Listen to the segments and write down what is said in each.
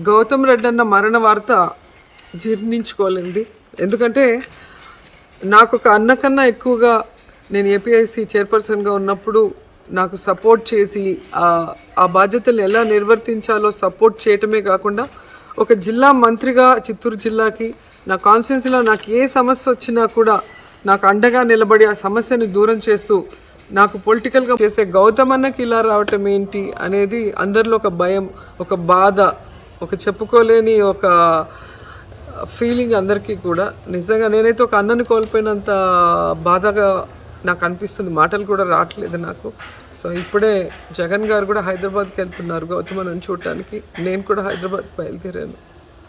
గౌతమ్ రెడ్డి అన్న మరణ వార్త జీర్ణించుకోలేంది ఎందుకంటే నాకు ఒక అన్న కన్నా ఎక్కువగా నేను ఏపీఐసి చైర్పర్సన్గా ఉన్నప్పుడు నాకు సపోర్ట్ చేసి ఆ- ఆ బాధ్యతలు ఎలా నిర్వర్తించాలో సపోర్ట్ చేయటమే కాకుండా ఒక జిల్లా మంత్రిగా చిత్తూరు జిల్లాకి నా కాన్స్టిట్యున్సీలో నాకు ఏ సమస్య వచ్చినా కూడా నాకు అండగా నిలబడి ఆ సమస్యని దూరం చేస్తూ నాకు పొలిటికల్గా చేసే గౌతమ్ అన్నకి ఇలా రావటం ఏంటి అనేది అందరిలో ఒక భయం ఒక బాధ ఒక చెప్పుకోలేని ఒక ఫీలింగ్ అందరికీ కూడా నిజంగా నేనైతే ఒక అన్నని కోల్పోయినంత బాధగా నాకు అనిపిస్తుంది మాటలు కూడా రావట్లేదు నాకు సో ఇప్పుడే జగన్ గారు కూడా హైదరాబాద్కి వెళ్తున్నారు గౌతమని చూడటానికి నేను కూడా హైదరాబాద్ బయలుదేరాను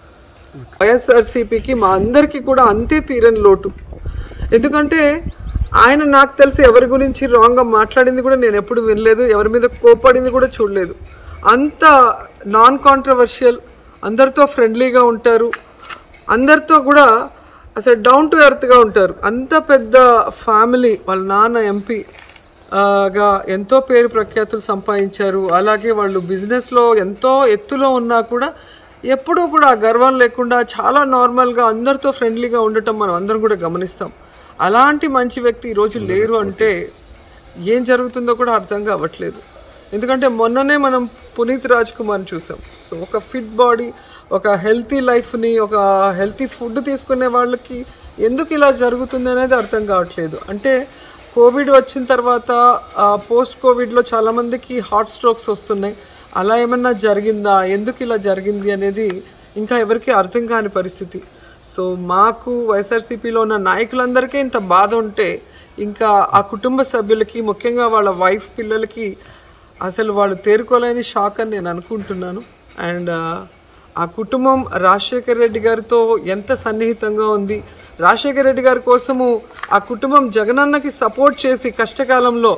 వైఎస్ఆర్సీపీకి మా అందరికీ కూడా అంతే తీరని లోటు ఎందుకంటే ఆయన నాకు తెలిసి ఎవరి గురించి రాంగ్గా మాట్లాడింది కూడా నేను ఎప్పుడు వినలేదు ఎవరి మీద కోపడింది కూడా చూడలేదు అంత నాన్ కాంట్రవర్షియల్ అందరితో ఫ్రెండ్లీగా ఉంటారు అందరితో కూడా అసలు డౌన్ టు ఎర్త్గా ఉంటారు అంత పెద్ద ఫ్యామిలీ వాళ్ళ నాన్న ఎంపీ ఆ, గా ఎంతో పేరు ప్రఖ్యాతులు సంపాదించారు అలాగే వాళ్ళు బిజినెస్లో ఎంతో ఎత్తులో ఉన్నా కూడా ఎప్పుడూ కూడా ఆ గర్వం లేకుండా చాలా నార్మల్గా అందరితో ఫ్రెండ్లీగా ఉండటం మనం అందరం కూడా గమనిస్తాం అలాంటి మంచి వ్యక్తి ఈరోజు లేరు అంటే ఏం జరుగుతుందో కూడా అర్థం కావట్లేదు ఎందుకంటే మొన్ననే మనం పునీత్ రాజ్ కుమార్ చూసాం సో ఒక ఫిట్ బాడీ ఒక హెల్తీ లైఫ్ని ఒక హెల్తీ ఫుడ్ తీసుకునే వాళ్ళకి ఎందుకు ఇలా జరుగుతుంది అనేది అర్థం కావట్లేదు అంటే కోవిడ్ వచ్చిన తర్వాత పోస్ట్ కోవిడ్లో చాలామందికి హార్ట్ స్ట్రోక్స్ వస్తున్నాయి అలా ఏమన్నా జరిగిందా ఎందుకు ఇలా జరిగింది అనేది ఇంకా ఎవరికి అర్థం కాని పరిస్థితి సో మాకు వైఎస్ఆర్సీపీలో ఉన్న నాయకులందరికీ ఇంత బాధ ఉంటే ఇంకా ఆ కుటుంబ సభ్యులకి ముఖ్యంగా వాళ్ళ వైఫ్ పిల్లలకి అసలు వాళ్ళు తేరుకోలేని షాక్ అని నేను అనుకుంటున్నాను అండ్ ఆ కుటుంబం రాజశేఖర్ రెడ్డి గారితో ఎంత సన్నిహితంగా ఉంది రాజశేఖర్ రెడ్డి గారి కోసము ఆ కుటుంబం జగనన్నకి సపోర్ట్ చేసి కష్టకాలంలో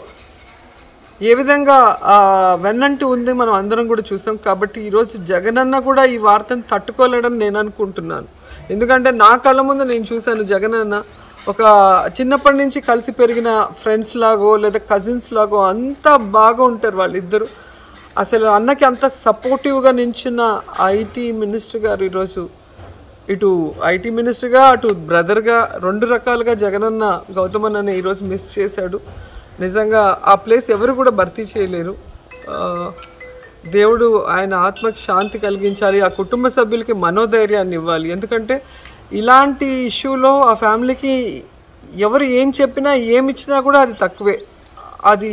ఏ విధంగా ఆ, వెన్నంటి ఉంది మనం అందరం కూడా చూసాం కాబట్టి ఈరోజు జగనన్న కూడా ఈ వార్తను తట్టుకోలేడని నేను అనుకుంటున్నాను ఎందుకంటే నా కళ్ళ ముందు నేను చూశాను జగనన్న ఒక చిన్నప్పటి నుంచి కలిసి పెరిగిన ఫ్రెండ్స్ లాగో లేదా కజిన్స్ లాగో అంత బాగా ఉంటారు వాళ్ళిద్దరు అసలు అన్నకి అంత సపోర్టివ్గా నించున్న ఐటీ మినిస్టర్ గారు ఈరోజు ఇటు ఐటీ మినిస్టర్గా అటు బ్రదర్గా రెండు రకాలుగా జగనన్న గౌతమ్ అన్నని ఈరోజు మిస్ చేశాడు నిజంగా ఆ ప్లేస్ ఎవరు కూడా భర్తీ చేయలేరు ఆ, దేవుడు ఆయన ఆత్మకి శాంతి కలిగించాలి ఆ కుటుంబ సభ్యులకి మనోధైర్యాన్ని ఇవ్వాలి ఎందుకంటే ఇలాంటి ఇష్యూలో ఆ ఫ్యామిలీకి ఎవరు ఏం చెప్పినా ఏమి ఇచ్చినా కూడా అది తక్కువే అది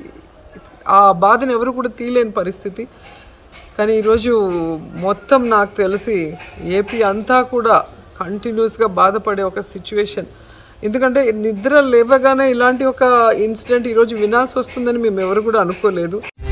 ఆ బాధను ఎవరు కూడా తీయలేని పరిస్థితి కానీ ఈరోజు మొత్తం నాకు తెలిసి ఏపీ అంతా కూడా కంటిన్యూస్గా బాధపడే ఒక సిచ్యువేషన్ ఎందుకంటే నిద్ర లేవగానే ఇలాంటి ఒక ఇన్సిడెంట్ ఈరోజు వినాల్సి వస్తుందని మేము ఎవరు కూడా అనుకోలేదు